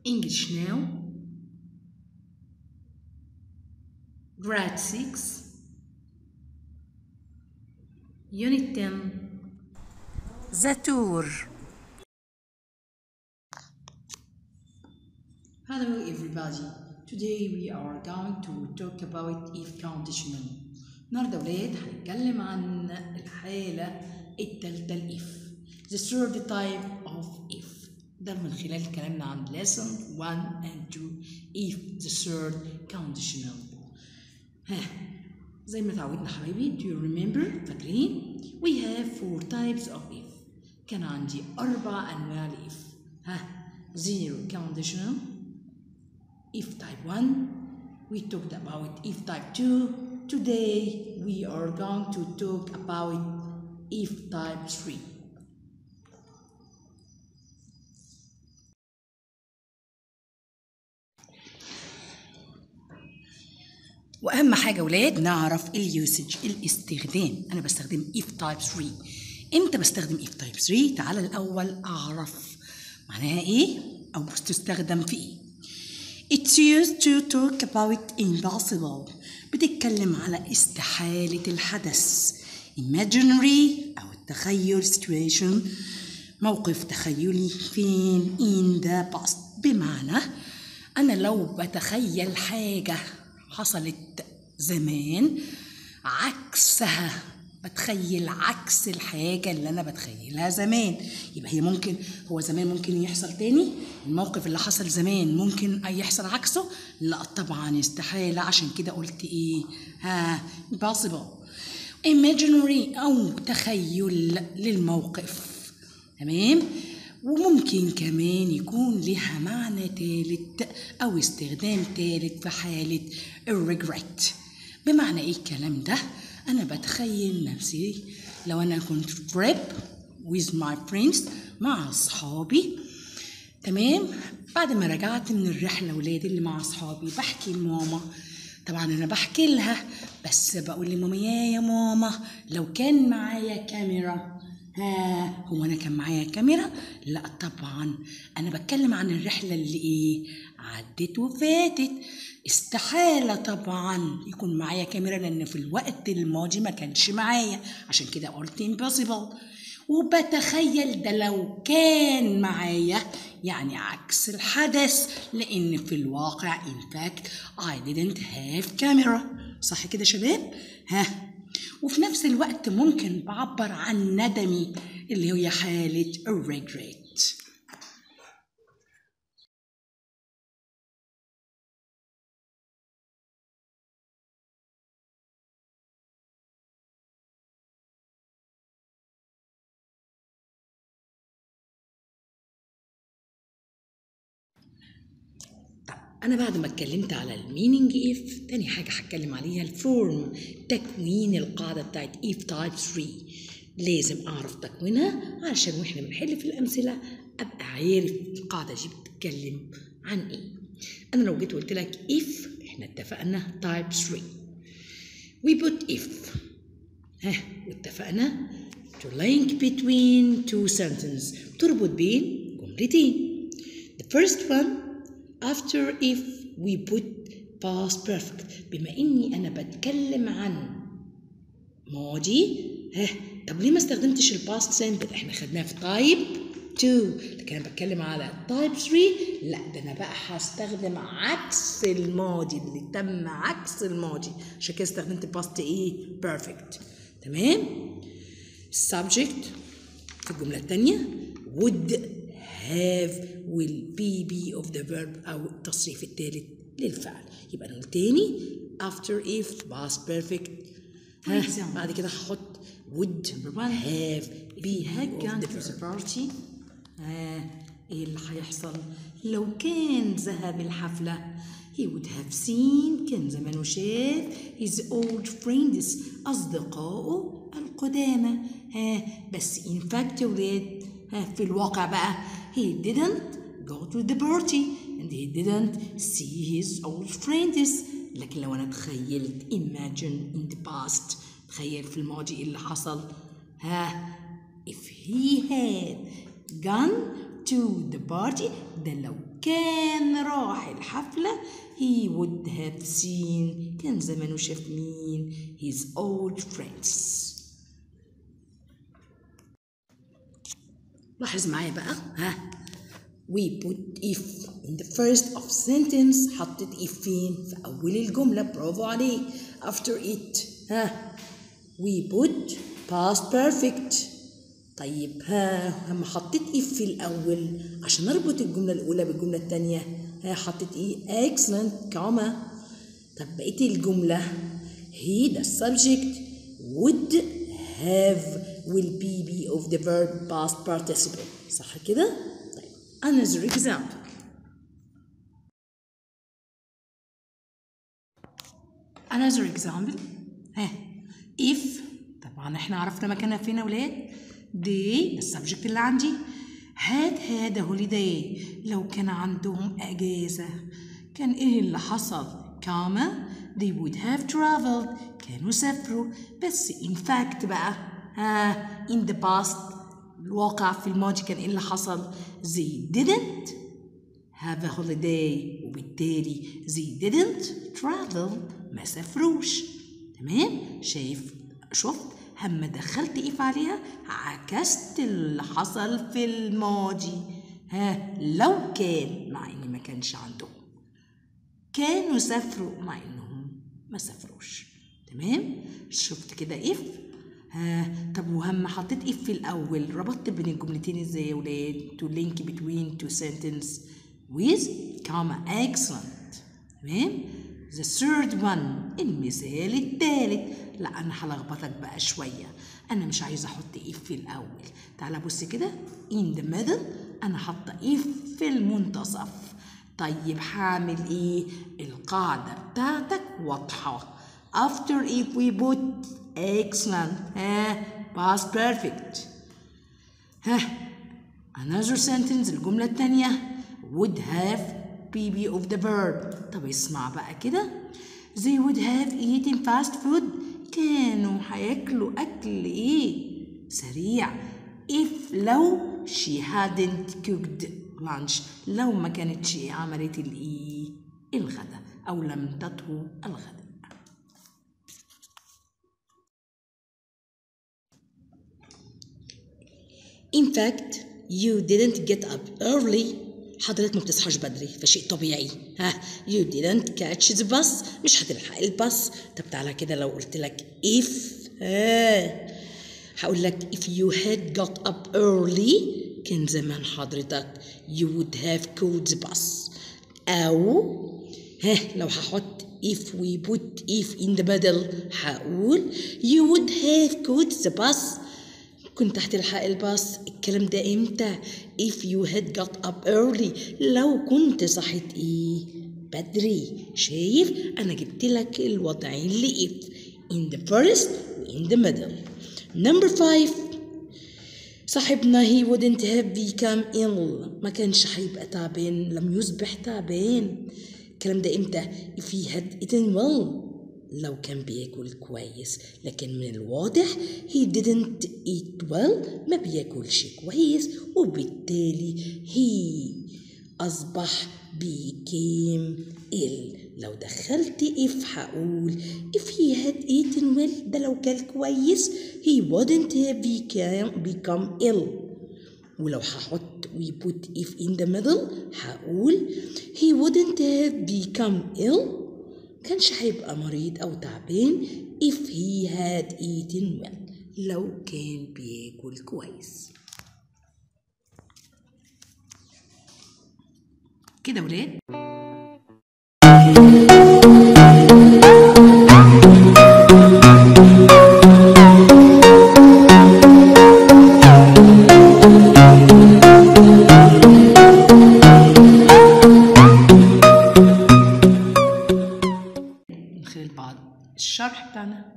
English now grade 6 unit 10 زاتور Hello everybody. Today we are going to talk about if conditional. النهارده ولاد هنتكلم عن الحالة التالتة الإف. The third type of if. ده من خلال كلامنا عن lesson 1 and 2 if the third conditional. ها زي ما تعودنا حبايبي do you remember فاكرين؟ We have four types of if. كان عندي أربع أنواع الإف. ها zero conditional if type 1 we talked about if type 2 today we are going to talk about if type 3 واهم حاجه ولاد نعرف اليوسج الاستخدام انا بستخدم if type 3 امتى بستخدم if type 3 تعال الاول اعرف معناها ايه او بتستخدم في ايه It's used to talk about impossible بتتكلم على استحالة الحدث imaginary أو التخيل situation موقف تخيلي فين in the past بمعنى أنا لو بتخيل حاجة حصلت زمان عكسها بتخيل عكس الحاجة اللي أنا بتخيلها زمان يبقى هي ممكن هو زمان ممكن يحصل تاني الموقف اللي حصل زمان ممكن أي يحصل عكسه لا طبعا استحالة عشان كده قلت إيه ها impossible imaginary أو تخيل للموقف تمام وممكن كمان يكون لها معنى تالت أو استخدام تالت في حالة الريجريت بمعنى إيه الكلام ده؟ أنا بتخيل نفسي لو أنا كنت في trip with my friends مع أصحابي تمام بعد ما رجعت من الرحلة ولادي اللي مع أصحابي بحكي لماما طبعا أنا بحكي لها بس بقول لماما يا يا ماما لو كان معايا كاميرا ها هو أنا كان معايا كاميرا؟ لا طبعا أنا بتكلم عن الرحلة اللي إيه عدت وفاتت استحالة طبعا يكون معايا كاميرا لأن في الوقت الماضي ما كانش معايا عشان كده قلت impossible وبتخيل ده لو كان معايا يعني عكس الحدث لأن في الواقع in fact I didn't have camera صح كده شباب؟ ها وفي نفس الوقت ممكن بعبر عن ندمي اللي هي حالة الريجريت أنا بعد ما اتكلمت على المينينج إف تاني حاجة هتكلم عليها الفورم تكوين القاعدة بتاعت إف تايب 3 لازم أعرف تكوينها علشان وإحنا بنحل في الأمثلة أبقى عارف القاعدة دي بتتكلم عن إيه أنا لو جيت قلت لك إف إحنا اتفقنا تايب 3 we put if ها واتفقنا to link between two sentences تربط بين جملتين the first one after if we put past perfect بما اني انا بتكلم عن ماضي ها طب ليه ما استخدمتش الباست سامبل احنا خدناه في تايب 2 لكن انا بتكلم على تايب 3 لا ده انا بقى هستخدم عكس الماضي اللي تم عكس الماضي عشان كده استخدمت باست ايه بيرفكت تمام subject في الجمله الثانيه would have will be be of the verb أو التصريف الثالث للفعل يبقى نقول تاني after if past perfect ها بعد كده هحط would have be had of gone the to the verb party ها ايه اللي هيحصل لو كان ذهب الحفلة he would have seen كان زمانه شاف his old friends أصدقائه القدامى ها بس in fact يا ولاد ها في الواقع بقى he didn't go to the party and he didn't see his old friends لكن لو أنا تخيلت imagine in the past تخيل في الماضي إيه اللي حصل ها if he had gone to the party ده لو كان راح الحفلة he would have seen كان زمانه شاف مين his old friends لاحظ معايا بقى ها we put if in the first of sentence حطيت if فين في أول الجملة برافو عليه after it ها we put past perfect طيب ها لما حطيت if في الأول عشان أربط الجملة الأولى بالجملة التانية ها حطيت إيه excellent كوما طب بقيت الجملة he the subject would have will be be of the verb past participle صح كده؟ طيب another example another example ها if طبعا احنا عرفنا مكانها فين يا ولاد they السبجكت اللي عندي had had a holiday لو كان عندهم اجازه كان ايه اللي حصل كاما they would have traveled كانوا سافروا بس in fact بقى ها in the past الواقع في الماضي كان ايه اللي حصل they didn't have a holiday وبالتالي they didn't travel ما سافروش تمام شايف شفت اما دخلت ايه عليها عكست اللي حصل في الماضي ها لو كان مع ان ما كانش عندهم كانوا سافروا مع انهم ما سافروش تمام شفت كده اف ها طب وهم حطيت اف في الاول ربطت بين الجملتين ازاي يا ولاد to link between two sentence with comma excellent تمام the third one المثال الثالث لا انا هلخبطك بقى شويه انا مش عايزه احط اف في الاول تعالى بص كده in the middle انا حاطه اف في المنتصف طيب هعمل ايه القاعده بتاعتك واضحه after if we put excellent ها past perfect ها another sentence الجمله الثانيه would have bb of the verb طب اسمع بقى كده they would have eaten fast food كانوا هياكلوا أكل إيه سريع if لو she hadn't cooked lunch لو ما كانتش عملت الإيه الغدا أو لم تطهو الغداء In fact, you didn't get up early. حضرتك ما بتصحاش بدري فشيء طبيعي ها you didn't catch the bus مش هتلحق الباص طب تعالى كده لو قلت لك if ها هقول لك if you had got up early كان زمان حضرتك you would have caught the bus أو ها لو هحط if we put if in the middle هقول you would have caught the bus كنت هتلحق الباص الكلام ده امتى if you had got up early لو كنت صحيت ايه بدري شايف انا جبت لك الوضعين ل if in the first و in the middle number five صاحبنا he wouldn't have become ill ما كانش هيبقى تعبان لم يصبح تعبان الكلام ده امتى if he had eaten well لو كان بياكل كويس لكن من الواضح he didn't eat well ما بياكلش كويس وبالتالي he أصبح became ill لو دخلت if هقول if he had eaten well ده لو كان كويس he wouldn't have become, become ill ولو هحط we put if in the middle هقول he wouldn't have become ill كانش هيبقى مريض أو تعبان if he had eaten well لو كان بياكل كويس كده ولاد من خلال بعض الشرح بتاعنا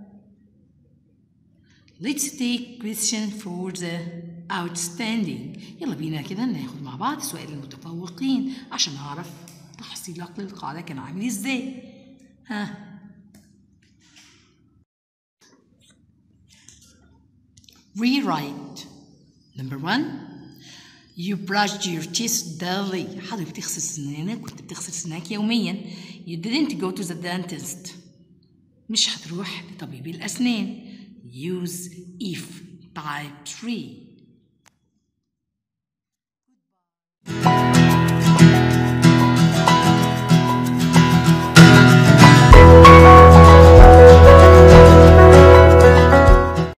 Let's take question for the outstanding يلا بينا كده ناخد مع بعض سؤال المتفوقين عشان أعرف تحصيلك للقاعدة كان عامل ازاي ها rewrite number one You brushed your teeth daily حضرتك بتغسل سنانك كنت بتغسل سنانك يوميا You didn't go to the dentist مش هتروح لطبيب الأسنان Use if type 3